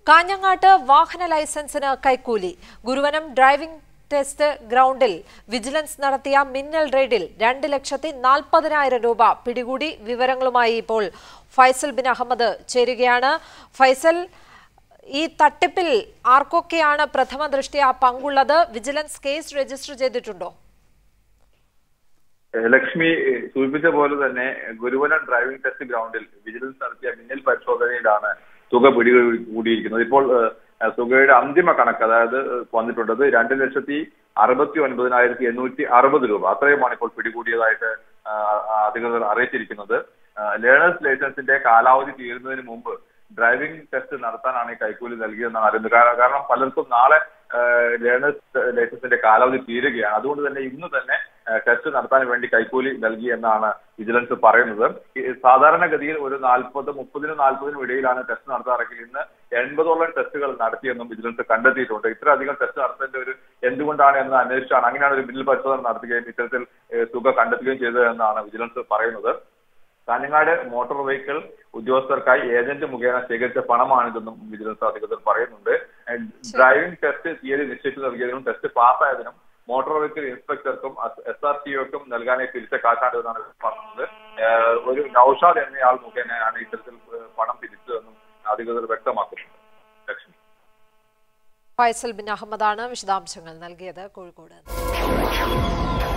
കാഞ്ഞങ്ങാട്ട് വാഹന ലൈസൻസിന് കൈക്കൂലി ഗുരുവനം ഡ്രൈവിംഗ് ടെസ്റ്റ് ഗ്രൗണ്ടിൽ വിജിലൻസ് നടത്തിയ മിന്നൽ റെയ്ഡിൽ രണ്ട് ലക്ഷത്തി നാൽപ്പതിനായിരം രൂപ പിടികൂടി വിവരങ്ങളുമായി ഇപ്പോൾ ഫൈസൽ ബിൻ അഹമ്മദ് ചേരുകയാണ് ഫൈസൽ ഈ തട്ടിപ്പിൽ ആർക്കൊക്കെയാണ് പ്രഥമ ദൃഷ്ടിയ പങ്കുള്ളത് വിജിലൻസ് കേസ് രജിസ്റ്റർ ചെയ്തിട്ടുണ്ടോ ലക്ഷ്മി സൂചിപ്പിച്ച പോലെ തന്നെ ഗുരുവനം ഡ്രൈവിംഗ് ടെസ്റ്റ് ഗ്രൗണ്ടിൽ വിജിലൻസ് നടത്തിയ മിന്നൽ പരിശോധനയിലാണ് തുക പിടികൂടിയിരിക്കുന്നത് ഇപ്പോൾ ഏഹ്, തുകയുടെ അന്തിമ കണക്ക് അതായത് വന്നിട്ടുള്ളത് രണ്ട് ലക്ഷത്തി അറുപത്തി ഒൻപതിനായിരത്തി എണ്ണൂറ്റി അറുപത് രൂപ അത്രയുമാണ് ഇപ്പോൾ പിടികൂടിയതായിട്ട് ആഹ്, അധികൃതർ അറിയിച്ചിരിക്കുന്നത് ലേണേഴ്സ് ലൈസൻസിന്റെ കാലാവധി തീരുന്നതിന് മുമ്പ് ഡ്രൈവിംഗ് ടെസ്റ്റ് നടത്താനാണ് ഈ കൈക്കൂലി നൽകിയതെന്നാണ് അറിയുന്നത് കാര- കാരണം പലർക്കും നാളെ ലേണേഴ്സ് ലൈസൻസിന്റെ കാലാവധി തീരുകയാണ് അതുകൊണ്ട് തന്നെ ഇന്ന് തന്നെ ഏഹ്, ടെസ്റ്റ് നടത്താൻ വേണ്ടി കൈക്കൂലി നൽകി എന്നാണ് വിജിലൻസ് പറയുന്നത് ഈ സാധാരണഗതിയിൽ ഒരു നാൽപ്പത് മുപ്പതിനും നാൽപ്പതിനും ഇടയിലാണ് ടെസ്റ്റ് നടത്താറെങ്കിൽ ഇന്ന് എൺപതോളം ടെസ്റ്റുകൾ നടത്തിയെന്നും വിജിലൻസ് കണ്ടെത്തിയിട്ടുണ്ട് ഇത്രയധികം ടെസ്റ്റ് നടത്തേണ്ട ഒരു എന്തുകൊണ്ടാണ് എന്ന് അന്വേഷിച്ചാണ് അങ്ങനെയാണ് ഒരു ബില്ല് പരിശോധന നടത്തുകയും ഇത്തരത്തിൽ ഏഹ്, തുക കണ്ടെത്തുകയും ചെയ്തത് എന്നാണ് വിജിലൻസ് പറയുന്നത് കാഞ്ഞങ്ങാട് മോട്ടോർ വെഹിക്കിൾ ഉദ്യോഗസ്ഥർക്കായി ഏജന്റ് മുഖേന ശേഖരിച്ച പണമാണിതെന്നും വിജിലൻസ് അധികൃതർ പറയുന്നുണ്ട് ഏഹ് ഡ്രൈവിംഗ് ടെസ്റ്റ് തീയതി നിശ്ചയിച്ചു നൽകിയതിനും ടെസ്റ്റ് പാസ്സായതിനും മോട്ടോർ വെഹിക്കിൾ ഇൻസ്പെക്ടർക്കും എസ് ആർ ടി ഒക്കും നൽകാനായി തിരിച്ച കാശാണിതെന്നാണ് പറഞ്ഞത് ഏഹ് ഒരു നൌഷാദ് എന്നയാൾ മുഖേനയാണ് ഇത്തരത്തിൽ ഏഹ് പണം തിരിച്ചതെന്നും അധികൃതർ വ്യക്തമാക്കുന്നുണ്ട് ലക്ഷ്മി ഫൈസൽ ബിൻ അഹമ്മദാണ് വിശദാംശങ്ങൾ നൽകിയത് കോഴിക്കോട്